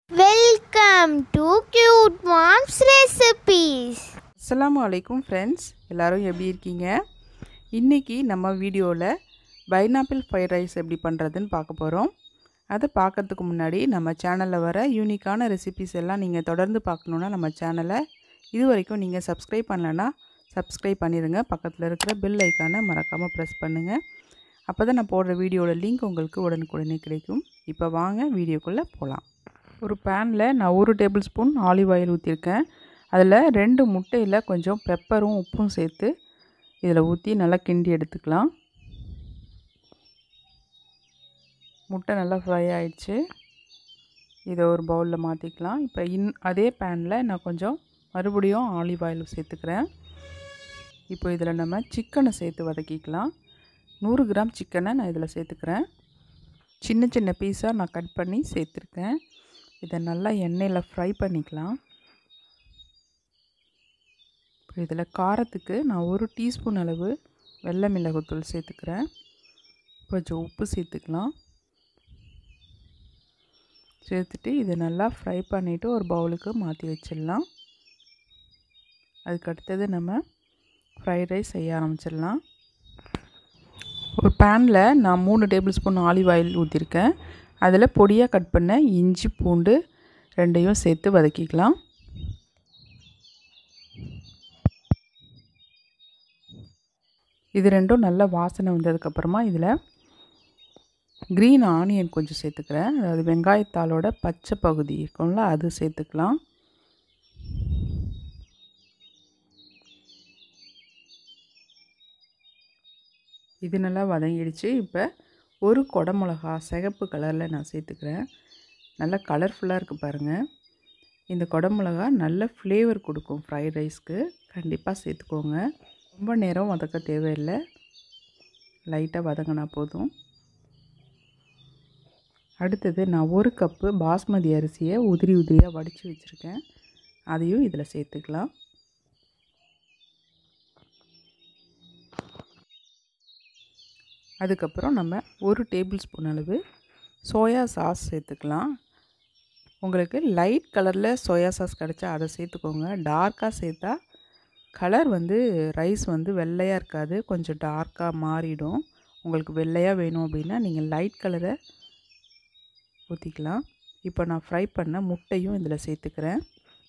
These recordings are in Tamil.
Welcome to Cute Mom's Recipes. அஸ்ஸலாமு அலைக்கும் ஃப்ரெண்ட்ஸ் எல்லோரும் எப்படி இருக்கீங்க இன்றைக்கி நம்ம வீடியோவில் பைனாப்பிள் ஃப்ரைட் ரைஸ் எப்படி பண்ணுறதுன்னு பார்க்க போகிறோம் அதை பார்க்கறதுக்கு முன்னாடி நம்ம சேனலில் வர யூனிக்கான ரெசிபிஸ் எல்லாம் நீங்கள் தொடர்ந்து பார்க்கணுன்னா நம்ம சேனலை இது வரைக்கும் நீங்கள் சப்ஸ்கிரைப் பண்ணலன்னா சப்ஸ்கிரைப் பண்ணிடுங்க பக்கத்தில் இருக்கிற பெல் ஐக்கானை மறக்காமல் ப்ரெஸ் பண்ணுங்கள் அப்போ தான் நான் போடுற வீடியோட லிங்க் உங்களுக்கு உடனுக்குடனே கிடைக்கும் இப்போ வாங்க வீடியோக்குள்ளே போகலாம் ஒரு பேனில் நான் ஒரு டேபிள் ஸ்பூன் ஆலிவ் ஆயில் ஊற்றிருக்கேன் அதில் ரெண்டு முட்டையில் கொஞ்சம் பெப்பரும் உப்பும் சேர்த்து இதில் ஊற்றி நல்லா கிண்டி எடுத்துக்கலாம் முட்டை நல்லா ஃப்ரை ஆயிடுச்சு இதை ஒரு பவுலில் மாற்றிக்கலாம் இப்போ இன் அதே பேனில் நான் கொஞ்சம் மறுபடியும் ஆலிவ் ஆயில் சேர்த்துக்கிறேன் இப்போ இதில் நம்ம சிக்கனை சேர்த்து வதக்கிக்கலாம் நூறு கிராம் சிக்கனை நான் இதில் சேர்த்துக்கிறேன் சின்ன சின்ன பீஸாக நான் கட் பண்ணி சேர்த்துருக்கேன் இதை நல்லா எண்ணெயில் ஃப்ரை பண்ணிக்கலாம் இப்போ இதில் காரத்துக்கு நான் ஒரு டீஸ்பூன் அளவு வெள்ளை மிளகுத்தூள் சேர்த்துக்கிறேன் கொஞ்சம் உப்பு சேர்த்துக்கலாம் சேர்த்துட்டு இதை நல்லா ஃப்ரை பண்ணிவிட்டு ஒரு பவுலுக்கு மாற்றி வச்சிடலாம் அதுக்கு அடுத்தது நம்ம ஃப்ரைட் ரைஸ் செய்ய ஆரம்பிச்சிடலாம் ஒரு பேனில் நான் மூணு டேபிள் ஸ்பூன் ஆலிவ் ஆயில் ஊற்றிருக்கேன் அதில் பொடியாக கட் பண்ண இஞ்சி பூண்டு ரெண்டையும் சேர்த்து வதக்கிக்கலாம் இது ரெண்டும் நல்ல வாசனை வந்ததுக்கப்புறமா இதில் க்ரீன் ஆனியன் கொஞ்சம் சேர்த்துக்கிறேன் அதாவது வெங்காயத்தாளோட பச்சை பகுதி இருக்கும்ல அது சேர்த்துக்கலாம் இது நல்லா வதங்கிடுச்சு இப்போ ஒரு குடமிளகா சிகப்பு கலரில் நான் சேர்த்துக்கிறேன் நல்லா கலர்ஃபுல்லாக இருக்குது பாருங்கள் இந்த குடமிளகா நல்ல ஃப்ளேவர் கொடுக்கும் ஃப்ரைட் ரைஸ்க்கு கண்டிப்பாக சேர்த்துக்கோங்க ரொம்ப நேரம் வதக்க தேவையில்லை லைட்டாக வதங்கினா போதும் அடுத்தது நான் ஒரு கப்பு பாஸ்மதி அரிசியை உதிரி உதிரியாக வடித்து வச்சுருக்கேன் அதையும் இதில் சேர்த்துக்கலாம் அதுக்கப்புறம் நம்ம ஒரு டேபிள் ஸ்பூன் அளவு சோயா சாஸ் சேர்த்துக்கலாம் உங்களுக்கு லைட் கலரில் சோயா சாஸ் கிடச்சா அதை சேர்த்துக்கோங்க டார்க்காக சேர்த்தா கலர் வந்து ரைஸ் வந்து வெள்ளையாக இருக்காது கொஞ்சம் டார்க்காக மாறிடும் உங்களுக்கு வெள்ளையாக வேணும் அப்படின்னா நீங்கள் லைட் கலரை ஊற்றிக்கலாம் இப்போ நான் ஃப்ரை பண்ண முட்டையும் இதில் சேர்த்துக்கிறேன்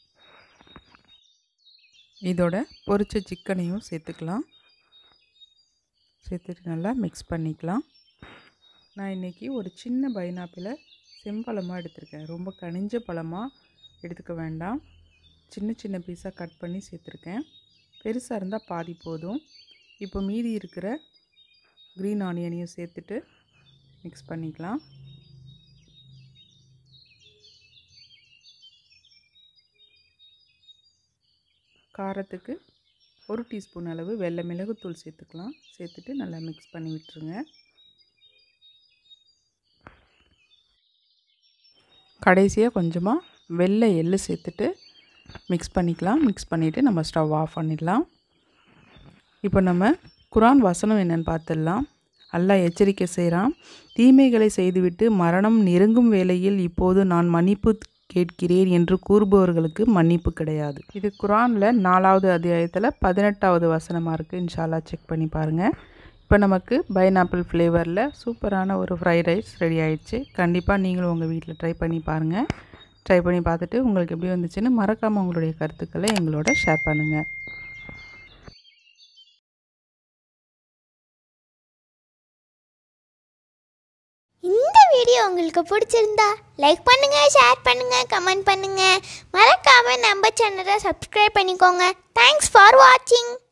இதோட பொரிச்ச சிக்கனையும் சேர்த்துக்கலாம் சேர்த்துட்டு நல்லா மிக்ஸ் பண்ணிக்கலாம் நான் இன்றைக்கி ஒரு சின்ன பைனாப்பிளை செம்பழமாக எடுத்திருக்கேன் ரொம்ப கனிஞ்ச பழமாக எடுத்துக்க வேண்டாம் சின்ன சின்ன பீஸாக கட் பண்ணி சேர்த்துருக்கேன் பெருசாக இருந்தால் பாதி போதும் இப்போ மீதி இருக்கிற க்ரீன் ஆனியனையும் சேர்த்துட்டு மிக்ஸ் பண்ணிக்கலாம் காரத்துக்கு ஒரு டீஸ்பூன் அளவு வெள்ளை மிளகுத்தூள் சேர்த்துக்கலாம் சேர்த்துட்டு நல்லா மிக்ஸ் பண்ணி விட்டுருங்க கடைசியாக கொஞ்சமாக வெள்ளை எள்ளு சேர்த்துட்டு மிக்ஸ் பண்ணிக்கலாம் மிக்ஸ் பண்ணிவிட்டு நம்ம ஸ்டவ் ஆஃப் பண்ணிடலாம் இப்போ நம்ம குரான் வசனம் என்னென்னு பார்த்துடலாம் அல்லாஹ் எச்சரிக்கை செய்கிறான் தீமைகளை செய்துவிட்டு மரணம் நெருங்கும் வேளையில் இப்போது நான் மன்னிப்பு கேட்கிறேன் என்று கூறுபவர்களுக்கு மன்னிப்பு கிடையாது இது குரானில் நாலாவது அத்தியாயத்தில் பதினெட்டாவது வசனமாக இருக்குது இன்ஷால்லா செக் பண்ணி பாருங்கள் இப்போ நமக்கு பைனாப்பிள் ஃப்ளேவரில் சூப்பரான ஒரு ஃப்ரைட் ரைஸ் ரெடி ஆயிடுச்சு கண்டிப்பாக நீங்களும் உங்கள் வீட்டில் ட்ரை பண்ணி பாருங்கள் ட்ரை பண்ணி பார்த்துட்டு உங்களுக்கு எப்படி வந்துச்சுன்னு மறக்காமல் உங்களுடைய கருத்துக்களை எங்களோட ஷேர் பண்ணுங்கள் இந்த வீடியோ உங்களுக்கு பிடிச்சிருந்தா லைக் பண்ணுங்க ஷேர் பண்ணுங்க கமெண்ட் பண்ணுங்க மறக்காம நம்ம சேனலை சப்ஸ்கிரைப் பண்ணிக்கோங்க தேங்க்ஸ் ஃபார் வாட்சிங்